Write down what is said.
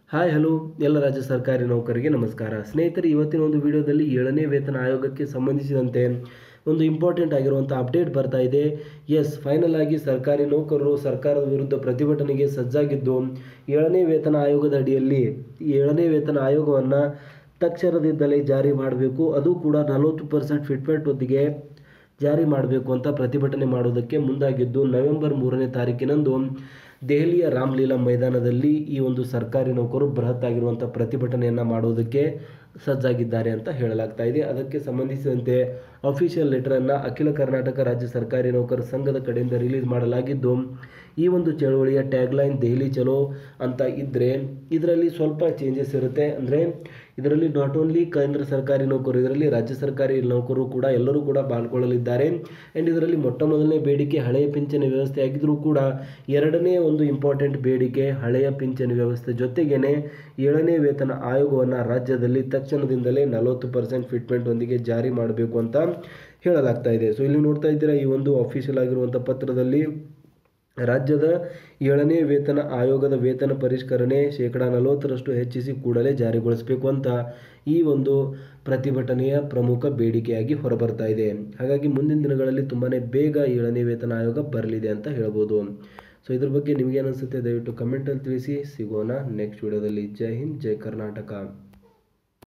hi hello ಎಲ್ಲ ರಾಜ್ಯ ಸರ್ಕಾರಿ ನೌಕರರಿಗೆ ನಮಸ್ಕಾರ ಸ್ನೇಹಿತರೆ ಇವತ್ತಿನ ಒಂದು ವಿಡಿಯೋದಲ್ಲಿ ಏಳನೇ ವೇತನ ಆಯೋಗಕ್ಕೆ ಸಂಬಂಧಿಸಿದಂತೆ ಒಂದು ಇಂಪಾರ್ಟೆಂಟ್ ಆಗಿರುವಂಥ ಅಪ್ಡೇಟ್ ಬರ್ತಾ ಇದೆ ಎಸ್ ಫೈನಲ್ ಆಗಿ ಸರ್ಕಾರಿ ನೌಕರರು ಸರ್ಕಾರದ ವಿರುದ್ಧ ಪ್ರತಿಭಟನೆಗೆ ಸಜ್ಜಾಗಿದ್ದು ಏಳನೇ ವೇತನ ಆಯೋಗದ ಅಡಿಯಲ್ಲಿ ಈ ಏಳನೇ ವೇತನ ಆಯೋಗವನ್ನು ತಕ್ಷಣದಿಂದಲೇ ಜಾರಿ ಮಾಡಬೇಕು ಅದು ಕೂಡ ನಲವತ್ತು ಪರ್ಸೆಂಟ್ ಫಿಟ್ಮೆಂಟ್ ಹೊತ್ತಿಗೆ ಜಾರಿ ಮಾಡಬೇಕು ಅಂತ ಪ್ರತಿಭಟನೆ ಮಾಡೋದಕ್ಕೆ ಮುಂದಾಗಿದ್ದು ನವೆಂಬರ್ ಮೂರನೇ ತಾರೀಕಿನಂದು ದೆಹಲಿಯ ರಾಮ್ಲೀಲಾ ಮೈದಾನದಲ್ಲಿ ಈ ಒಂದು ಸರ್ಕಾರಿ ನೌಕರು ಬೃಹತ್ ಆಗಿರುವಂಥ ಪ್ರತಿಭಟನೆಯನ್ನು ಮಾಡೋದಕ್ಕೆ ಸಜ್ಜಾಗಿದ್ದಾರೆ ಅಂತ ಹೇಳಲಾಗ್ತಾ ಇದೆ ಅದಕ್ಕೆ ಸಂಬಂಧಿಸಿದಂತೆ ಅಫಿಷಿಯಲ್ ಲೆಟರನ್ನು ಅಖಿಲ ಕರ್ನಾಟಕ ರಾಜ್ಯ ಸರ್ಕಾರಿ ನೌಕರ ಸಂಘದ ಕಡೆಯಿಂದ ರಿಲೀಸ್ ಮಾಡಲಾಗಿದ್ದು ಈ ಒಂದು ಚಳವಳಿಯ ಟ್ಯಾಗ್ಲೈನ್ ದೆಹಲಿ ಚಲೋ ಅಂತ ಇದ್ದರೆ ಇದರಲ್ಲಿ ಸ್ವಲ್ಪ ಚೇಂಜಸ್ ಇರುತ್ತೆ ಅಂದರೆ ಇದರಲ್ಲಿ ನಾಟ್ ಓನ್ಲಿ ಕೇಂದ್ರ ಸರ್ಕಾರಿ ನೌಕರು ಇದರಲ್ಲಿ ರಾಜ್ಯ ಸರ್ಕಾರಿ ನೌಕರು ಕೂಡ ಎಲ್ಲರೂ ಕೂಡ ಪಾಲ್ಗೊಳ್ಳಲಿದ್ದಾರೆ ಆ್ಯಂಡ್ ಇದರಲ್ಲಿ ಮೊಟ್ಟ ಮೊದಲನೇ ಬೇಡಿಕೆ ಹಳೆಯ ಪಿಂಚಣಿ ವ್ಯವಸ್ಥೆ ಆಗಿದ್ದರೂ ಕೂಡ ಎರಡನೇ ಒಂದು ಇಂಪಾರ್ಟೆಂಟ್ ಬೇಡಿಕೆ ಹಳೆಯ ಪಿಂಚಣಿ ವ್ಯವಸ್ಥೆ ಜೊತೆಗೇನೆ ಏಳನೇ ವೇತನ ಆಯೋಗವನ್ನು ರಾಜ್ಯದಲ್ಲಿ ತಕ್ಷಣದಿಂದಲೇ ನಲವತ್ತು ಪರ್ಸೆಂಟ್ ಫಿಟ್ಮೆಂಟ್ ಒಂದಿಗೆ ಜಾರಿ ಮಾಡಬೇಕು ಅಂತ ಹೇಳಲಾಗ್ತಾ ಇದೆ ಸೊ ಇಲ್ಲಿ ನೋಡ್ತಾ ಇದ್ದೀರಾ ಈ ಒಂದು ಅಫಿಷಿಯಲ್ ಆಗಿರುವಂಥ ಪತ್ರದಲ್ಲಿ ರಾಜ್ಯದ ಏಳನೇ ವೇತನ ಆಯೋಗದ ವೇತನ ಪರಿಷ್ಕರಣೆ ಶೇಕಡ ನಲವತ್ತರಷ್ಟು ಹೆಚ್ಚಿಸಿ ಕೂಡಲೇ ಜಾರಿಗೊಳಿಸಬೇಕು ಅಂತ ಈ ಒಂದು ಪ್ರತಿಭಟನೆಯ ಪ್ರಮುಖ ಬೇಡಿಕೆಯಾಗಿ ಹೊರಬರ್ತಾ ಇದೆ ಹಾಗಾಗಿ ಮುಂದಿನ ದಿನಗಳಲ್ಲಿ ತುಂಬಾ ಬೇಗ ಏಳನೇ ವೇತನ ಆಯೋಗ ಬರಲಿದೆ ಅಂತ ಹೇಳ್ಬೋದು ಸೊ ಇದ್ರ ಬಗ್ಗೆ ನಿಮಗೇನು ಅನಿಸುತ್ತೆ ದಯವಿಟ್ಟು ಕಮೆಂಟಲ್ಲಿ ತಿಳಿಸಿ ಸಿಗೋಣ ನೆಕ್ಸ್ಟ್ ವಿಡಿಯೋದಲ್ಲಿ ಜೈ ಹಿಂದ್ ಜೈ ಕರ್ನಾಟಕ